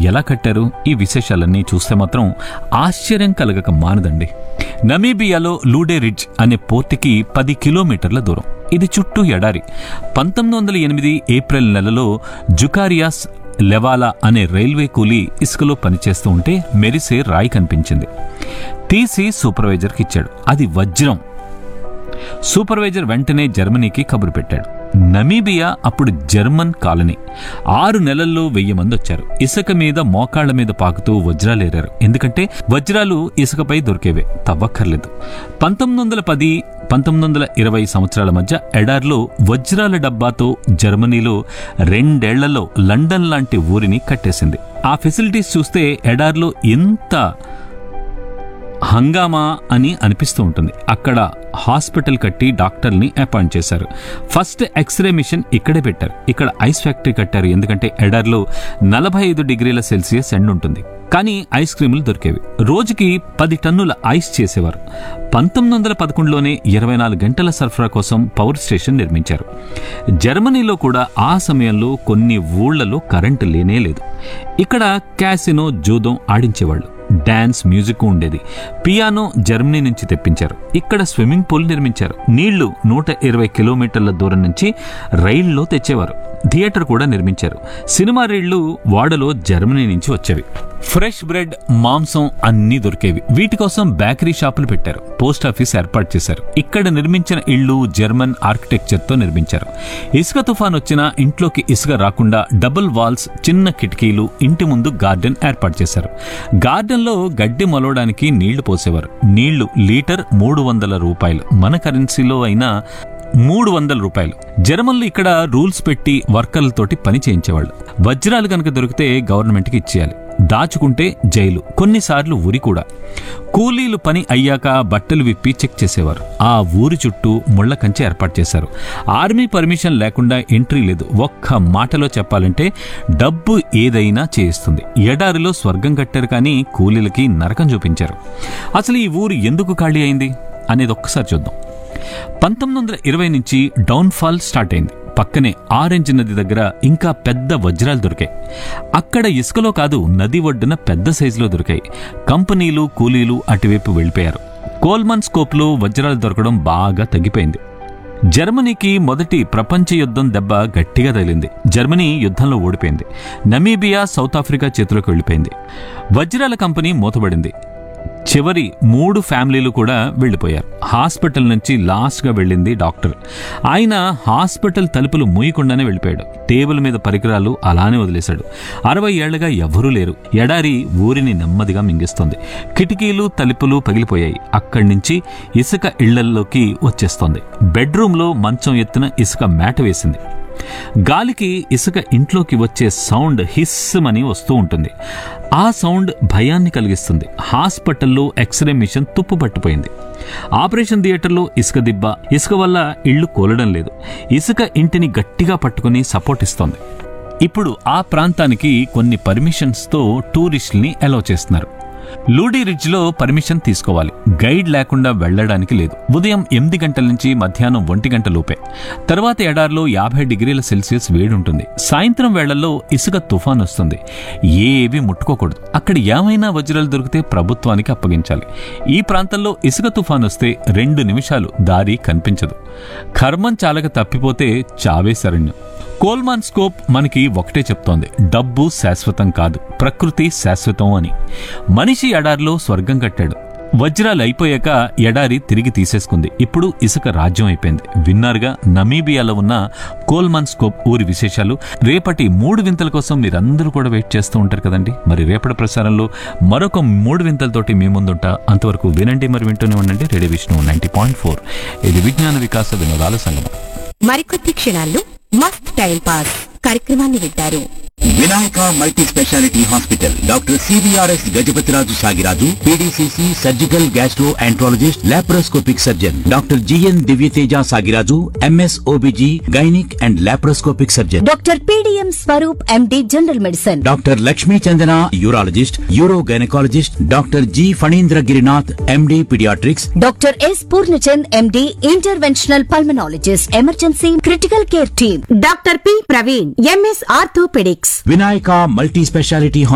ఎలా కట్టారు ఈ విశేషాలన్నీ చూస్తే మాత్రం ఆశ్చర్యం కలగక మానదండి నమీబియాలో లూడే రిడ్జ్ అనే పోర్టుకి పది కిలోమీటర్ల దూరం ఇది చుట్టూ ఎడారి పంతొమ్మిది వందల ఎనిమిది ఏప్రిల్ నెలలో జుకారియాస్ లెవాలా అనే రైల్వే కూలీ ఇసుకలో పనిచేస్తూ ఉంటే మెరిసే రాయి కనిపించింది తీసి సూపర్వైజర్కి ఇచ్చాడు అది వజ్రం సూపర్వైజర్ వెంటనే జర్మనీకి కబురు పెట్టాడు నమీబియా అప్పుడు జర్మన్ కాలనీ ఆరు నెలల్లో వెయ్యి మంది వచ్చారు ఇసుక మీద మోకాళ్ల మీద పాకుతూ వజ్రాలేరారు ఎందుకంటే వజ్రాలు ఇసుకపై దొరికేవే తవ్వక్కర్లేదు పంతొమ్మిది వందల పది పంతొమ్మిది వందల ఇరవై సంవత్సరాల మధ్య ఎడార్లో వజ్రాల డబ్బాతో జర్మనీలో రెండేళ్లలో లండన్ లాంటి ఊరిని కట్టేసింది ఆ ఫెసిలిటీస్ చూస్తే ఎడార్లో ఎంత హంగామా అని అనిపిస్తూ ఉంటుంది అక్కడ హాస్పిటల్ కట్టి డాక్టర్ని అపాయింట్ చేశారు ఫస్ట్ ఎక్స్రే మిషన్ ఇక్కడే పెట్టారు ఇక్కడ ఐస్ ఫ్యాక్టరీ కట్టారు ఎందుకంటే ఎడార్లో నలభై ఐదు డిగ్రీల సెల్సియస్ ఎండ్ ఉంటుంది కానీ ఐస్ క్రీములు దొరికేవి రోజుకి పది టన్నుల ఐస్ చేసేవారు పంతొమ్మిది వందల పదకొండులోనే ఇరవై నాలుగు గంటల సరఫరా కోసం పవర్ స్టేషన్ నిర్మించారు జర్మనీలో కూడా ఆ సమయంలో కొన్ని ఊళ్లలో కరెంటు లేనే లేదు ఇక్కడ క్యాసినో జూదం ఆడించేవాళ్ళు డాన్స్ మ్యూజిక్ ఉండేది పియానో జర్మనీ నుంచి తెప్పించారు ఇక్కడ స్విమ్మింగ్ పూల్ నిర్మించారు నీళ్లు నూట ఇరవై కిలోమీటర్ల దూరం నుంచి రైల్లో తెచ్చేవారు థియేటర్ కూడా నిర్మించారు సినిమా రీళ్లు వాడలో జర్మనీ నుంచి వచ్చేవి ఫ్రెష్ బ్రెడ్ మాంసం అన్నీ దొరికేవి వీటి కోసం బేకరీ షాపులు పెట్టారు పోస్ట్ ఆఫీస్ ఏర్పాటు చేశారు ఇక్కడ నిర్మించిన ఇళ్లు జర్మన్ ఆర్కిటెక్చర్ తో నిర్మించారు ఇసుక తుఫాన్ వచ్చినా ఇంట్లోకి ఇసుక రాకుండా డబుల్ వాల్స్ చిన్న కిటికీలు ఇంటి ముందు గార్డెన్ ఏర్పాటు చేశారు గార్డెన్లో గడ్డి మొలవడానికి నీళ్లు పోసేవారు నీళ్లు లీటర్ మూడు వందల రూపాయలు మన కరెన్సీలో అయినా మూడు వందల రూపాయలు జర్మన్లు ఇక్కడ రూల్స్ పెట్టి వర్కర్లతోటి పని చేయించేవాళ్ళు వజ్రాలు కనుక దొరికితే గవర్నమెంట్కి ఇచ్చేయాలి దాచుకుంటే జైలు కొన్నిసార్లు ఉరి కూడా కూలీలు పని అయ్యాక బట్టలు విప్పి చెక్ చేసేవారు ఆ ఊరి చుట్టూ ముళ్ల కంచె ఏర్పాటు చేశారు ఆర్మీ పర్మిషన్ లేకుండా ఎంట్రీ లేదు ఒక్క మాటలో చెప్పాలంటే డబ్బు ఏదైనా చేయిస్తుంది ఎడారిలో స్వర్గం కట్టారు కానీ కూలీలకి నరకం చూపించారు అసలు ఈ ఊరు ఎందుకు ఖాళీ అయింది అనేది ఒక్కసారి చూద్దాం పంతొమ్మిది వందల ఇరవై నుంచి డౌన్ఫాల్ స్టార్ట్ అయింది పక్కనే ఆరెంజ్ నది దగ్గర ఇంకా పెద్ద వజ్రాలు దొరికాయి అక్కడ ఇసుకలో కాదు నది ఒడ్డున పెద్ద సైజులో దొరికాయి కంపెనీలు కూలీలు అటువైపు వెళ్ళిపోయారు కోల్మన్ స్కోప్లో వజ్రాలు దొరకడం బాగా తగ్గిపోయింది జర్మనీకి మొదటి ప్రపంచ యుద్ధం దెబ్బ గట్టిగా తగిలింది జర్మనీ యుద్ధంలో ఓడిపోయింది నమీబియా సౌత్ ఆఫ్రికా చేతిలోకి వెళ్ళిపోయింది వజ్రాల కంపెనీ మూతబడింది చివరి మూడు ఫ్యామిలీలు కూడా వెళ్ళిపోయారు హాస్పిటల్ నుంచి లాస్ట్గా వెళ్ళింది డాక్టర్ ఆయన హాస్పిటల్ తలుపులు మూయకుండానే వెళ్ళిపోయాడు టేబుల్ మీద పరికరాలు అలానే వదిలేశాడు అరవై ఏళ్లుగా ఎవరూ లేరు ఎడారి ఊరిని నెమ్మదిగా మింగిస్తోంది కిటికీలు తలుపులు పగిలిపోయాయి అక్కడి నుంచి ఇసుక ఇళ్లల్లోకి వచ్చేస్తోంది బెడ్రూమ్లో మంచం ఎత్తున ఇసుక మేట వేసింది గాలికి ఇసుక ఇంట్లోకి వచ్చే సౌండ్ హిస్మని వస్తూ ఉంటుంది ఆ సౌండ్ భయాన్ని కలిగిస్తుంది హాస్పిటల్లో ఎక్స్రే మిషన్ తుప్పు పట్టిపోయింది ఆపరేషన్ థియేటర్లో ఇసుక దిబ్బ ఇసుక వల్ల ఇళ్లు కూలడం లేదు ఇసుక ఇంటిని గట్టిగా పట్టుకుని సపోర్ట్ ఇస్తోంది ఇప్పుడు ఆ ప్రాంతానికి కొన్ని పర్మిషన్స్తో టూరిస్టుల్ని అలౌ చేస్తున్నారు లూడీ రిడ్జ్లో పర్మిషన్ తీసుకోవాలి గైడ్ లేకుండా వెళ్ళడానికి లేదు ఉదయం ఎనిమిది గంటల నుంచి మధ్యాహ్నం ఒంటి గంట లోపే తర్వాత ఎడారిలో యాభై డిగ్రీల సెల్సియస్ వేడుంటుంది సాయంత్రం వేళల్లో ఇసుక తుఫాన్ వస్తుంది ఏవి ముట్టుకోకూడదు అక్కడ ఏమైనా వజ్రాలు దొరికితే ప్రభుత్వానికి అప్పగించాలి ఈ ప్రాంతంలో ఇసుక తుఫాన్ వస్తే రెండు నిమిషాలు దారి కనిపించదు కర్మం చాలక తప్పిపోతే చావే శరణ్యం కోల్మాన్ స్కోప్ మనకి ఒకటే చెప్తోంది డబ్బు శాశ్వతం కాదు ప్రకృతి శాశ్వతం అని మనిషి ఎడారిలో స్వర్గం కట్టాడు వజ్రాలు అయిపోయాక ఎడారి తిరిగి తీసేసుకుంది ఇప్పుడు ఇసుక రాజ్యం అయిపోయింది విన్నారుగా నమీబియాలో ఉన్న కోల్మన్ స్కోప్ ఊరి విశేషాలు రేపటి మూడు వింతల కోసం మీరందరూ కూడా వెయిట్ చేస్తూ ఉంటారు కదండి మరి రేపటి ప్రసారంలో మరొక మూడు వింతలతోటి మీ ముందుంటా అంతవరకు వినండి మరి వింటూనే ఉండండి radio Vishnu ninety point four ఇది విజ్ఞాన వికాస వినోదాల సంగమం మరికొద్ది క్షణాల్లో మస్ట్ టైం పాస్ కార్యక్రమాన్ని వింటారు Vinayaka multi speciality hospital doctor CVRS Gajapathiraju Sagiraju PDCC surgical gastroenterologist laparoscopic surgeon doctor GN Divyateja Sagiraju MS OBG gynaec and laparoscopic surgeon doctor PDM Swaroop MD general medicine doctor Lakshmi Chandana urologist uro gynaecologist doctor G Phanindra Girinath MD paediatrics doctor S Purnachand MD interventional pulmonologist emergency critical care team doctor P Praveen MS orthopaedics Vinayaka multi speciality